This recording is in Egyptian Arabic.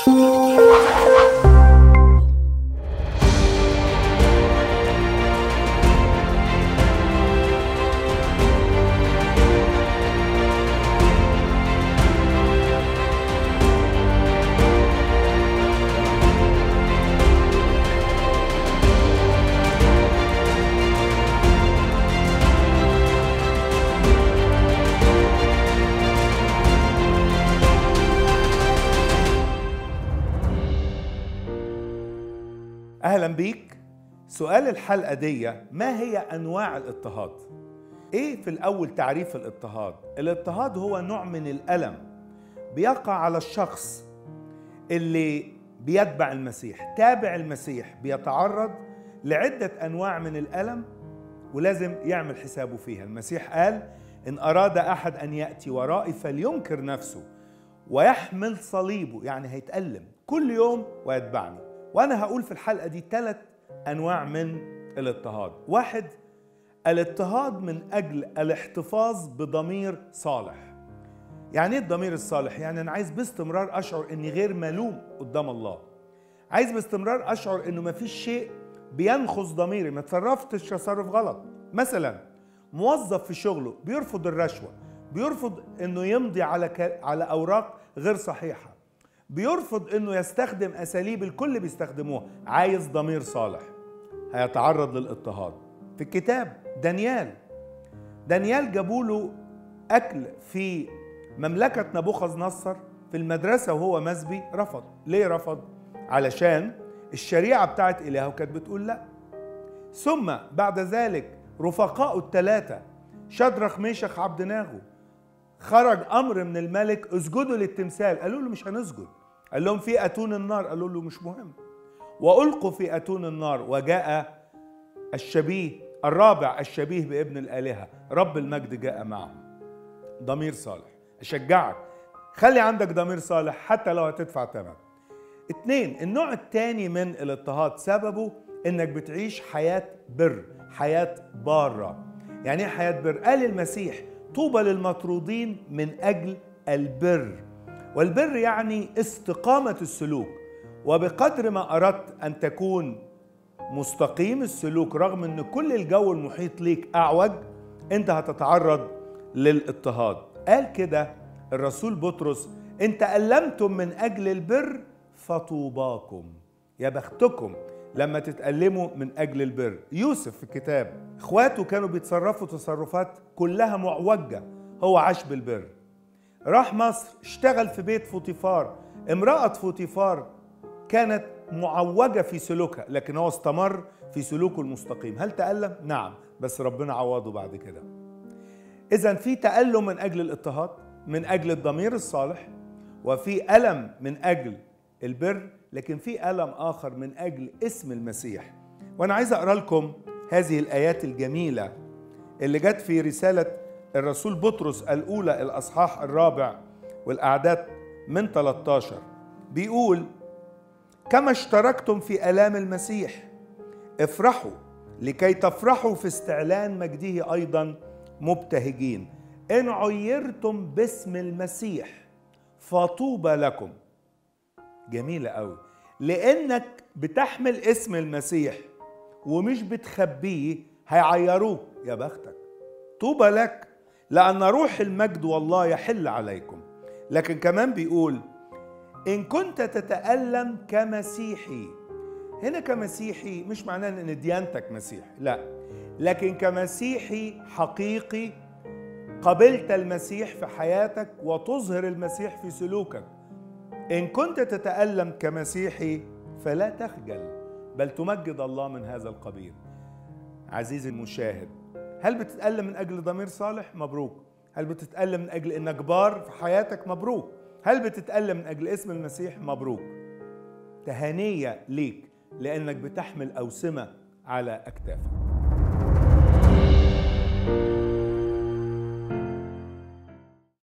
اهلا بيك سؤال الحلقه دي ما هي انواع الاضطهاد ايه في الاول تعريف الاضطهاد الاضطهاد هو نوع من الالم بيقع على الشخص اللي بيتبع المسيح تابع المسيح بيتعرض لعده انواع من الالم ولازم يعمل حسابه فيها المسيح قال ان اراد احد ان ياتي ورائي فلينكر نفسه ويحمل صليبه يعني هيتالم كل يوم ويتبعني وانا هقول في الحلقه دي ثلاث انواع من الاضطهاد واحد الاضطهاد من اجل الاحتفاظ بضمير صالح يعني ايه الضمير الصالح يعني انا عايز باستمرار اشعر اني غير ملوم قدام الله عايز باستمرار اشعر انه ما فيش شيء بينخص ضميري ما تصرفتش تصرف غلط مثلا موظف في شغله بيرفض الرشوه بيرفض انه يمضي على ك... على اوراق غير صحيحه بيرفض انه يستخدم اساليب الكل بيستخدموها عايز ضمير صالح هيتعرض للاضطهاد في الكتاب دانيال دانيال جابوا له اكل في مملكه نبوخذ نصر في المدرسه وهو مسبي رفض ليه رفض علشان الشريعه بتاعت الهه كانت بتقول لا ثم بعد ذلك رفقاء الثلاثه شدرخ ميشخ عبد ناغو خرج امر من الملك اسجدوا للتمثال قالوا له مش هنسجد قال لهم في اتون النار قالوا له مش مهم والقوا في اتون النار وجاء الشبيه الرابع الشبيه بابن الالهه رب المجد جاء معهم ضمير صالح اشجعك خلي عندك ضمير صالح حتى لو هتدفع ثمن اتنين النوع الثاني من الاضطهاد سببه انك بتعيش حياه بر حياه باره يعني ايه حياه بر قال المسيح طوبى للمطرودين من اجل البر والبر يعني استقامه السلوك وبقدر ما اردت ان تكون مستقيم السلوك رغم ان كل الجو المحيط ليك اعوج انت هتتعرض للاضطهاد قال كده الرسول بطرس ان تألمتم من اجل البر فطوباكم يا بختكم لما تتألموا من أجل البر يوسف في الكتاب إخواته كانوا بيتصرفوا تصرفات كلها معوجة هو عاش بالبر راح مصر اشتغل في بيت فوطيفار امرأة فوطيفار كانت معوجة في سلوكها لكن هو استمر في سلوكه المستقيم هل تألم؟ نعم بس ربنا عوضه بعد كده إذا في تألم من أجل الاضطهاد من أجل الضمير الصالح وفي ألم من أجل البر لكن في ألم آخر من أجل اسم المسيح وأنا عايز أقرأ لكم هذه الآيات الجميلة اللي جت في رسالة الرسول بطرس الأولى الأصحاح الرابع والأعداد من 13 بيقول كما اشتركتم في آلام المسيح افرحوا لكي تفرحوا في استعلان مجده أيضا مبتهجين إن عيرتم باسم المسيح فطوبى لكم جميلة قوي لأنك بتحمل اسم المسيح ومش بتخبيه هيعيروك يا بختك طوبى لك لأن روح المجد والله يحل عليكم لكن كمان بيقول إن كنت تتألم كمسيحي هنا كمسيحي مش معناه إن ديانتك مسيحي لا لكن كمسيحي حقيقي قبلت المسيح في حياتك وتظهر المسيح في سلوكك إن كنت تتألم كمسيحي فلا تخجل بل تمجد الله من هذا القبيل عزيزي المشاهد هل بتتألم من أجل ضمير صالح؟ مبروك هل بتتألم من أجل إنك بار في حياتك؟ مبروك هل بتتألم من أجل اسم المسيح؟ مبروك تهانية ليك لأنك بتحمل أوسمة على أكتافك